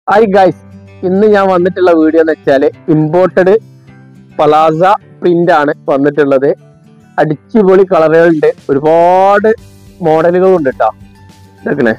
Hi guys ഇന്ന് ഞാൻ വന്നിട്ടുള്ള വീഡിയോ എന്ന് വെച്ചാൽ ഇമ്പോർട്ടഡ് പലാസ പ്രിന്റ് ആണ് വന്നിട്ടുള്ളത് അടിച്ചുപൊളി കളറുകളുണ്ട് ഒരുപാട് മോഡലുകളുണ്ട് കേട്ടോ ഇതൊക്കെ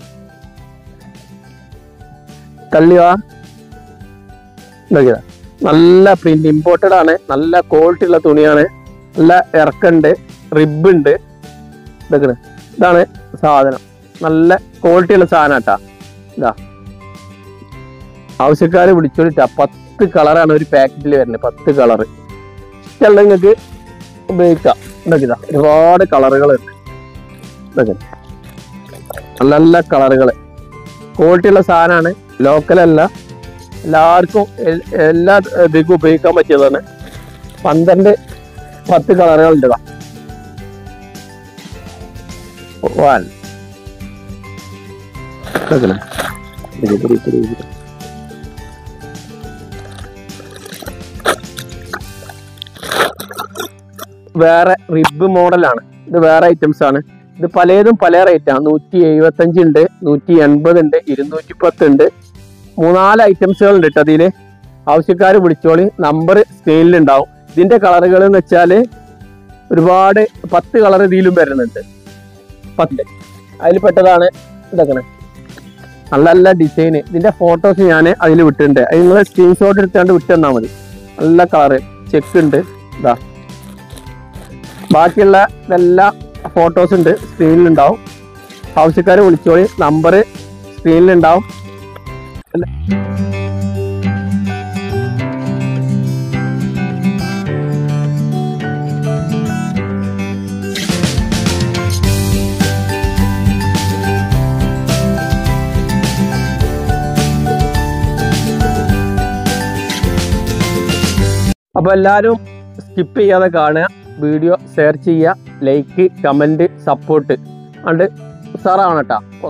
തള്ളിവാ ഇതൊക്കെയാ നല്ല പ്രിന്റ് ഇമ്പോർട്ടഡ് ആണ് നല്ല ക്വാളിറ്റി ഉള്ള തുണിയാണ് നല്ല ഇറക്കുണ്ട് റിബ് ഉണ്ട് ഇതൊക്കെ ഇതാണ് സാധനം നല്ല ക്വാളിറ്റി ഉള്ള സാധനം കേട്ടാ ഇതാ ആവശ്യക്കാരെ വിളിച്ചോളിട്ടാ പത്ത് കളറാണ് ഒരു പാക്കറ്റിൽ വരുന്നത് പത്ത് കളറ് ഇഷ്ടമുള്ള നിങ്ങൾക്ക് ഉപയോഗിക്കാം ഇതൊക്കെ ഇതാ ഒരുപാട് കളറുകൾ ഉണ്ട് ഇതൊക്കെ നല്ല നല്ല കളറുകൾ ക്വാളിറ്റി ഉള്ള സാധനമാണ് ലോക്കലല്ല എല്ലാവർക്കും എൽ- എല്ലാ ഇതിക്കും ഉപയോഗിക്കാൻ പറ്റിയതാണ് പന്ത്രണ്ട് പത്ത് കളറുകൾ ഉണ്ട് വൺ ഇതൊക്കെ ഇത് ഇത് ഇത് ഇത് ഇത്. വേറെ റിബ് മോഡലാണ് ഇത് വേറെ ഐറ്റംസ് ആണ് ഇത് പലതും പല റേറ്റ് ആണ് നൂറ്റി എഴുപത്തി അഞ്ച് ഉണ്ട് നൂറ്റി എൺപത് ഉണ്ട് ഇരുന്നൂറ്റി പത്ത് ഉണ്ട് മൂന്നാല് ഐറ്റംസുകൾ ഉണ്ട് കേട്ടോ അതില് ആവശ്യക്കാർ വിളിച്ചോളി നമ്പർ സ്ക്രീനിൽ ഉണ്ടാവും ഇതിന്റെ കളറുകൾ എന്ന് വെച്ചാൽ ഒരുപാട് പത്ത് കളർ ഇതിലും വരുന്നുണ്ട് പത്ത് അതിൽ പെട്ടതാണ് ഇതൊക്കെ നല്ല നല്ല ഡിസൈൻ ഇതിന്റെ ഫോട്ടോസ് ഞാൻ അതിൽ വിട്ടിട്ടുണ്ട് അത് നിങ്ങൾ സ്ക്രീൻഷോട്ട് എടുത്താണ്ട് വിട്ട് തന്നാൽ മതി നല്ല കളറ് ചെക്ക് ഉണ്ട് ഇതാ ബാക്കിയുള്ള ഇതെല്ലാം ഫോട്ടോസ് ഉണ്ട് സ്ക്രീനിൽ ഉണ്ടാവും ആവശ്യക്കാരെ വിളിച്ചോളി നമ്പർ സ്ക്രീനിൽ ഉണ്ടാവും അപ്പൊ എല്ലാവരും സ്കിപ്പ് ചെയ്യാതെ കാണുക വീഡിയോ ഷെയർ ചെയ്യുക ലൈക്ക് കമന്റ് സപ്പോർട്ട് അതുകൊണ്ട് ഉസാറാവണം കേട്ടോ